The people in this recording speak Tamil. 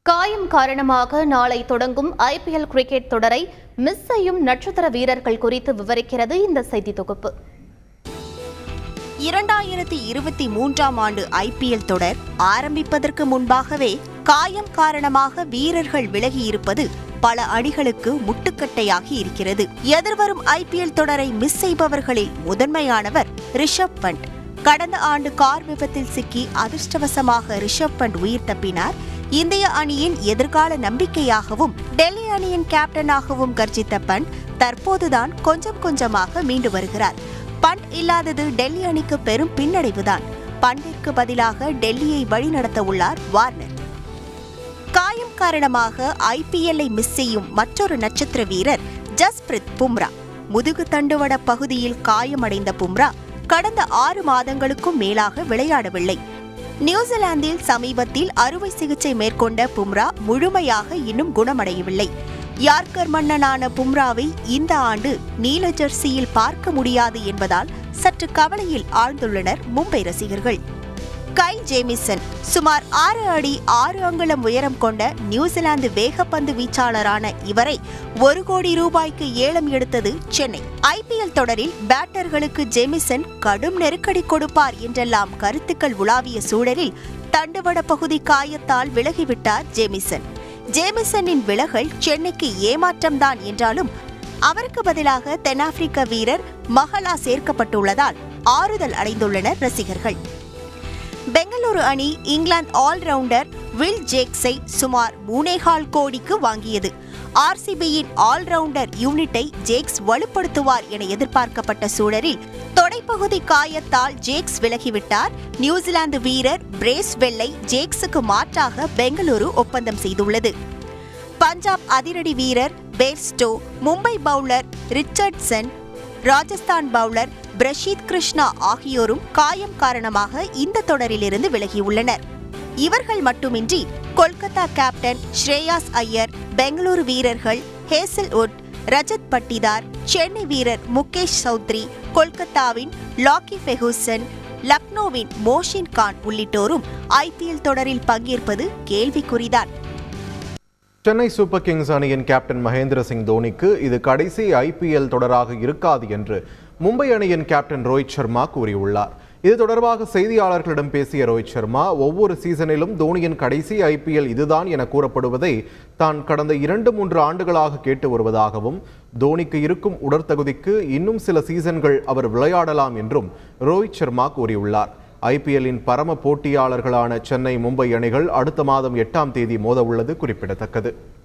காயம் காரணமாக நாளை தொடங்கும் ஐபிஎல் கிரிக்கெட் தொடரை மிஸ் செய்யும் நட்சத்திர வீரர்கள் குறித்து விவரிக்கிறது இந்த செய்தி தொகுப்பு இரண்டாயிரத்தி இருபத்தி மூன்றாம் ஆண்டு ஐபிஎல் தொடர் ஆரம்பிப்பதற்கு முன்பாகவே காயம் காரணமாக வீரர்கள் விலகியிருப்பது பல அணிகளுக்கு முட்டுக்கட்டையாகி இருக்கிறது எதிர்வரும் ஐபிஎல் தொடரை மிஸ் செய்பவர்களில் முதன்மையானவர் ரிஷப் பண்ட் கடந்த ஆண்டு கார் விபத்தில் சிக்கி அதிர்ஷ்டவசமாக ரிஷப் பண்ட் உயிர் தப்பினார் இந்திய அணியின் எதிர்கால நம்பிக்கையாகவும் டெல்லி அணியின் கேப்டனாகவும் கர்ஜித்த பண்ட் தற்போதுதான் கொஞ்சம் கொஞ்சமாக மீண்டு வருகிறார் பண்ட் இல்லாதது டெல்லி அணிக்கு பெரும் பின்னடைவுதான் பண்டிற்கு பதிலாக டெல்லியை வழிநடத்த உள்ளார் வார்னர் காயம் காரணமாக ஐபிஎல்லை மிஸ் செய்யும் மற்றொரு நட்சத்திர வீரர் ஜஸ்பிரித் பும்ரா முதுகு தண்டுவட பகுதியில் காயமடைந்த பும்ரா கடந்த ஆறு மாதங்களுக்கும் மேலாக விளையாடவில்லை நியூசிலாந்தில் சமீபத்தில் அறுவை சிகிச்சை மேற்கொண்ட பும்ரா முழுமையாக இன்னும் குணமடையவில்லை யார்கர் மன்னனான பும்ராவை இந்த ஆண்டு நீல ஜெர்சியில் பார்க்க முடியாது என்பதால் சற்று கவலையில் ஆழ்ந்துள்ளனர் மும்பை ரசிகர்கள் கைல் ஜேமிசன் சுமார் ஆறு அடி ஆறு அங்குலம் உயரம் கொண்ட நியூசிலாந்து வேகப்பந்து வீச்சாளரான இவரை ஒரு கோடி ரூபாய்க்கு ஏலம் எடுத்தது சென்னை ஐபிஎல் தொடரில் பேட்டர்களுக்கு ஜேமிசன் கடும் நெருக்கடி கொடுப்பார் என்றெல்லாம் கருத்துக்கள் உலாவிய சூழலில் தண்டுவட பகுதி காயத்தால் விலகிவிட்டார் ஜேமிசன் ஜேமிசனின் விலகல் சென்னைக்கு ஏமாற்றம்தான் என்றாலும் அவருக்கு பதிலாக தென்னாப்பிரிக்க வீரர் மஹலா சேர்க்கப்பட்டுள்ளதால் ஆறுதல் அடைந்துள்ளனர் ரசிகர்கள் பெங்களூரு அணி இங்கிலாந்து ஆல்ரவுண்டர் வில் ஜேக்ஸை சுமார் மூனேகால் கோடிக்கு வாங்கியது ஆர்சிபியின் ஆல்ரவுண்டர் யூனிட்டை ஜேக்ஸ் வலுப்படுத்துவார் என எதிர்பார்க்கப்பட்ட சூழலில் தொடைப்பகுதி காயத்தால் ஜேக்ஸ் விலகிவிட்டார் நியூசிலாந்து வீரர் பிரேஸ் வெள்ளை ஜேக்ஸுக்கு மாற்றாக பெங்களூரு ஒப்பந்தம் செய்துள்ளது பஞ்சாப் அதிரடி வீரர் Bairstow Mumbai bowler Richardson Rajasthan bowler Prasidh Krishna ஆகியோரும் காயம் காரணமாக இந்த தொடரிலிருந்து விலகியுள்ளனர் இவர்கள் மட்டுமின்றி கொல்கத்தா கேப்டன் ஸ்ரேயாஸ் ஐயர் பெங்களூரு வீரர்கள் ஹேசல் உட் ரஜத் பட்டிதார் சென்னை வீரர் முகேஷ் சௌத்ரி கொல்கத்தாவின் லாக்கி ஃபெஹூசன் லக்னோவின் மோஷின் கான் உள்ளிட்டோரும் ஐபிஎல் தொடரில் பங்கேற்பது கேள்விக்குறிதான் சென்னை சூப்பர் கிங்ஸ் அணியின் கேப்டன் மகேந்திர சிங் தோனிக்கு இது கடைசி ஐபிஎல் தொடராக இருக்காது என்று மும்பை அணியின் கேப்டன் ரோஹித் சர்மா கூறியுள்ளார் இது தொடர்பாக செய்தியாளர்களிடம் பேசிய ரோஹித் சர்மா ஒவ்வொரு சீசனிலும் தோனியின் கடைசி ஐபிஎல் இதுதான் என கூறப்படுவதை தான் கடந்த இரண்டு மூன்று ஆண்டுகளாக கேட்டு வருவதாகவும் தோனிக்கு இருக்கும் உடற்தகுதிக்கு இன்னும் சில சீசன்கள் அவர் விளையாடலாம் என்றும் ரோஹித் சர்மா கூறியுள்ளார் ஐபிஎல்லின் பரம போட்டியாளர்களான சென்னை மும்பை அணிகள் அடுத்த மாதம் எட்டாம் தேதி மோத உள்ளது குறிப்பிடத்தக்கது